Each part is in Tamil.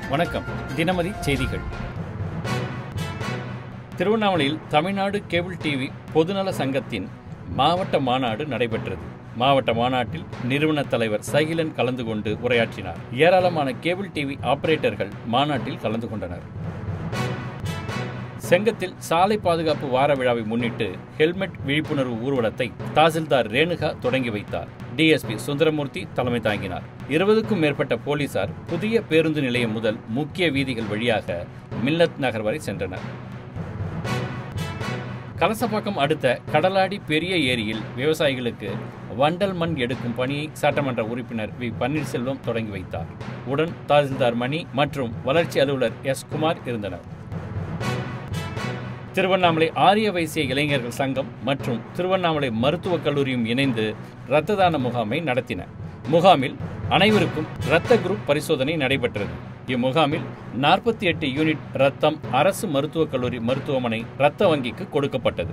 வணக்கம் தினமதி செய்திகள் திருவண்ணாமலையில் தமிழ்நாடு கேபிள் டிவி பொதுநல சங்கத்தின் மாவட்ட மாநாடு நடைபெற்றது மாவட்ட மாநாட்டில் நிறுவன தலைவர் சகிலன் கலந்து கொண்டு உரையாற்றினார் ஏராளமான கேபிள் டிவி ஆபரேட்டர்கள் மாநாட்டில் கலந்து கொண்டனர் செங்கத்தில் சாலை பாதுகாப்பு வார விழாவை முன்னிட்டு ஹெல்மெட் விழிப்புணர்வு ஊர்வலத்தை தாசில்தார் ரேணுகா தொடங்கி வைத்தார் டிஎஸ்பி சுந்தரமூர்த்தி தலைமை தாங்கினார் இருபதுக்கும் மேற்பட்ட போலீசார் புதிய பேருந்து நிலையம் முதல் முக்கிய வீதிகள் வழியாக மில்லத் நகர் வரை சென்றனர் கலசப்பாக்கம் அடுத்த கடலாடி பெரிய ஏரியில் விவசாயிகளுக்கு வண்டல் மண் எடுக்கும் பணியை சட்டமன்ற உறுப்பினர் வி பன்னீர்செல்வம் தொடங்கி வைத்தார் உடன் தாசில்தார் மணி மற்றும் வளர்ச்சி அலுவலர் எஸ் குமார் இருந்தனர் திருவண்ணாமலை ஆரிய வைசிய இளைஞர்கள் சங்கம் மற்றும் திருவண்ணாமலை மருத்துவக் கல்லூரியும் இணைந்து இரத்த தான முகாமை நடத்தின முகாமில் அனைவருக்கும் இரத்த குரூப் பரிசோதனை நடைபெற்றது இம்முகாமில் நாற்பத்தி எட்டு யூனிட் ரத்தம் அரசு மருத்துவக் கல்லூரி மருத்துவமனை இரத்த வங்கிக்கு கொடுக்கப்பட்டது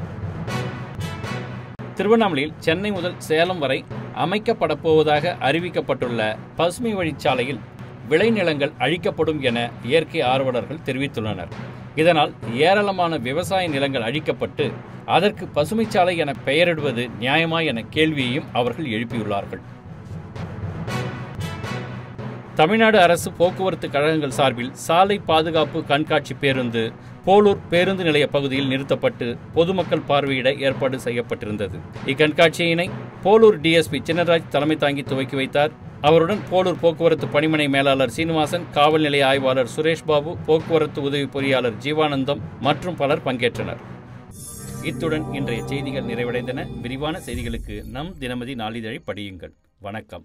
திருவண்ணாமலையில் சென்னை முதல் சேலம் வரை அமைக்கப்பட போவதாக அறிவிக்கப்பட்டுள்ள பசுமை வழிச்சாலையில் விளைநிலங்கள் அழிக்கப்படும் என இயற்கை ஆர்வலர்கள் தெரிவித்துள்ளனர் இதனால் ஏராளமான விவசாய நிலங்கள் அழிக்கப்பட்டு அதற்கு பசுமைச்சாலை என பெயரிடுவது நியாயமா என கேள்வியையும் அவர்கள் எழுப்பியுள்ளார்கள் தமிழ்நாடு அரசு போக்குவரத்து கழகங்கள் சார்பில் சாலை பாதுகாப்பு கண்காட்சி பேருந்து போலூர் பேருந்து நிலைய பகுதியில் நிறுத்தப்பட்டு பொதுமக்கள் பார்வையிட ஏற்பாடு செய்யப்பட்டிருந்தது இக்கண்காட்சியினை போலூர் டிஎஸ்பி சின்னராஜ் தலைமை தாங்கி துவக்கி வைத்தார் அவருடன் போலூர் போக்குவரத்து பணிமனை மேலாளர் சீனிவாசன் காவல் நிலைய ஆய்வாளர் சுரேஷ் பாபு போக்குவரத்து உதவி பொறியாளர் ஜீவானந்தம் மற்றும் பலர் பங்கேற்றனர் இத்துடன் இன்றைய செய்திகள் நிறைவடைந்தன விரிவான செய்திகளுக்கு நம் தினமதி நாளிதழை படியுங்கள் வணக்கம்